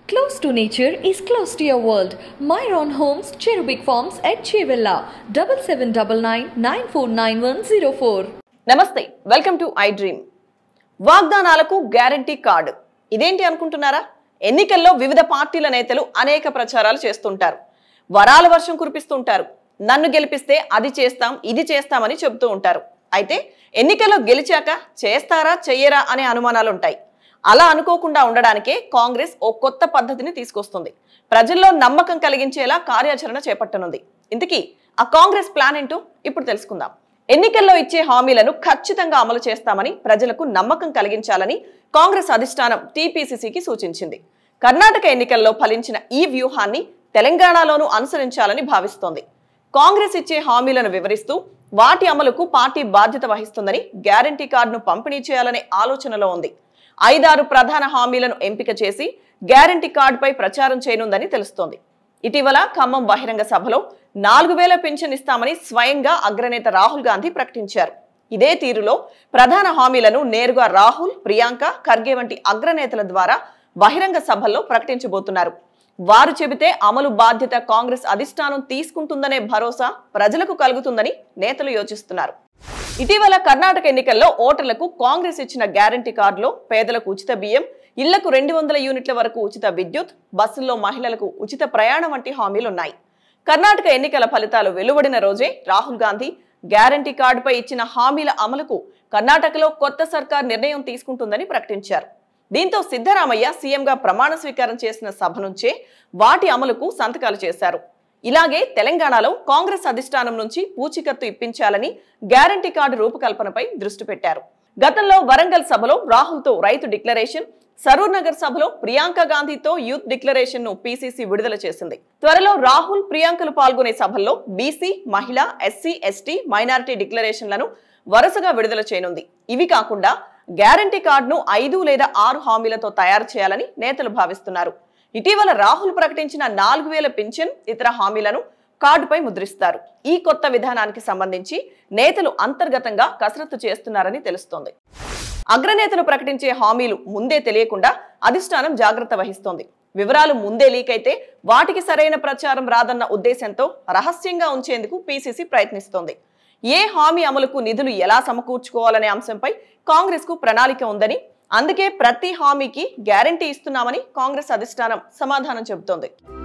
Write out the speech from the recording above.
Close to nature is close to your world. Myron Homes, Cherubic Farms at Chevilla, 7799 నమస్తే welcome to iDream వాగ్దానాలకు guarantee card ఇదేంటి అనుకుంటున్నారా ఎన్నికల్లో వివిధ పార్టీల నేతలు అనేక ప్రచారాలు చేస్తుంటారు వరాల వర్షం కురిపిస్తుంటారు నన్ను గెలిపిస్తే అది చేస్తాం ఇది చేస్తామని చెబుతూ ఉంటారు అయితే ఎన్నికల్లో గెలిచాక చేస్తారా చెయ్యరా అనే అనుమానాలు ఉంటాయి అలా అనుకోకుండా ఉండడానికే కాంగ్రెస్ ఓ కొత్త పద్ధతిని తీసుకొస్తుంది ప్రజల్లో నమ్మకం కలిగించేలా కార్యాచరణ చేపట్టనుంది ఇంతకీ ఆ కాంగ్రెస్ ప్లాన్ ఏంటో ఇప్పుడు తెలుసుకుందాం ఎన్నికల్లో ఇచ్చే హామీలను ఖచ్చితంగా అమలు చేస్తామని ప్రజలకు నమ్మకం కలిగించాలని కాంగ్రెస్ అధిష్టానం టీపీసీసీకి సూచించింది కర్ణాటక ఎన్నికల్లో ఫలించిన ఈ వ్యూహాన్ని తెలంగాణలోనూ అనుసరించాలని భావిస్తోంది కాంగ్రెస్ ఇచ్చే హామీలను వివరిస్తూ వాటి అమలుకు పార్టీ బాధ్యత వహిస్తుందని గ్యారంటీ కార్డును పంపిణీ చేయాలనే ఆలోచనలో ఉంది ఐదారు ప్రధాన హామీలను ఎంపిక చేసి గ్యారంటీ కార్డుపై ప్రచారం చేయనుందని తెలుస్తోంది ఇటీవల ఖమ్మం బహిరంగ సభలో నాలుగు వేల పింఛన్ ఇస్తామని స్వయంగా అగ్రనేత రాహుల్ గాంధీ ప్రకటించారు ఇదే తీరులో ప్రధాన హామీలను నేరుగా రాహుల్ ప్రియాంక ఖర్గే వంటి అగ్రనేతల ద్వారా బహిరంగ సభల్లో ప్రకటించబోతున్నారు వారు చెబితే అమలు బాధ్యత కాంగ్రెస్ అధిష్టానం తీసుకుంటుందనే భరోసా ప్రజలకు కలుగుతుందని నేతలు యోచిస్తున్నారు ఇటీవల కర్ణాటక ఎన్నికల్లో ఓటర్లకు కాంగ్రెస్ ఇచ్చిన గ్యారంటీ కార్డులో పేదలకు ఉచిత బియ్యం ఇళ్లకు రెండు వందల యూనిట్ల వరకు ఉచిత విద్యుత్ బస్సుల్లో మహిళలకు ఉచిత ప్రయాణం వంటి హామీలున్నాయి కర్ణాటక ఎన్నికల ఫలితాలు వెలువడిన రోజే రాహుల్ గాంధీ గ్యారంటీ కార్డుపై ఇచ్చిన హామీల అమలుకు కర్ణాటకలో కొత్త సర్కార్ నిర్ణయం తీసుకుంటుందని ప్రకటించారు దీంతో సిద్ధరామయ్య సీఎంగా ప్రమాణ స్వీకారం చేసిన సభ నుంచే వాటి అమలుకు సంతకాలు చేశారు ఇలాగే తెలంగాణలో కాంగ్రెస్ అధిష్టానం నుంచి పూచికత్తు ఇప్పించాలని గ్యారంటీ కార్డు రూపకల్పనపై దృష్టి పెట్టారు గతంలో వరంగల్ సభలో రాహుల్తో రైతు డిక్లరేషన్ సరూర్ నగర్ సభలో ప్రియాంక గాంధీతో యూత్ డిక్లరేషన్ ను పీసీసీ విడుదల చేసింది త్వరలో రాహుల్ ప్రియాంకలు పాల్గొనే సభల్లో బీసీ మహిళ ఎస్సీ ఎస్టీ మైనారిటీ డిక్లరేషన్లను వరుసగా విడుదల చేయనుంది ఇవి కాకుండా గ్యారంటీ కార్డును ఐదు లేదా ఆరు హామీలతో తయారు చేయాలని నేతలు భావిస్తున్నారు ఇటీవల రాహుల్ ప్రకటించిన నాలుగు వేల పింఛన్ ఇతర హామీలను కార్డుపై ముద్రిస్తారు ఈ కొత్త విధానానికి సంబంధించి నేతలు అంతర్గతంగా కసరత్తు చేస్తున్నారని తెలుస్తోంది అగ్రనేతలు ప్రకటించే హామీలు ముందే తెలియకుండా అధిష్టానం జాగ్రత్త వహిస్తోంది వివరాలు ముందే లీక్ అయితే వాటికి సరైన ప్రచారం రాదన్న ఉద్దేశంతో రహస్యంగా ఉంచేందుకు పీసీసీ ప్రయత్నిస్తోంది ఏ హామీ అమలుకు నిధులు ఎలా సమకూర్చుకోవాలనే అంశంపై కాంగ్రెస్ కు ప్రణాళిక ఉందని అందుకే ప్రతి హామీకి గ్యారంటీ ఇస్తున్నామని కాంగ్రెస్ అధిష్టానం సమాధానం చెబుతోంది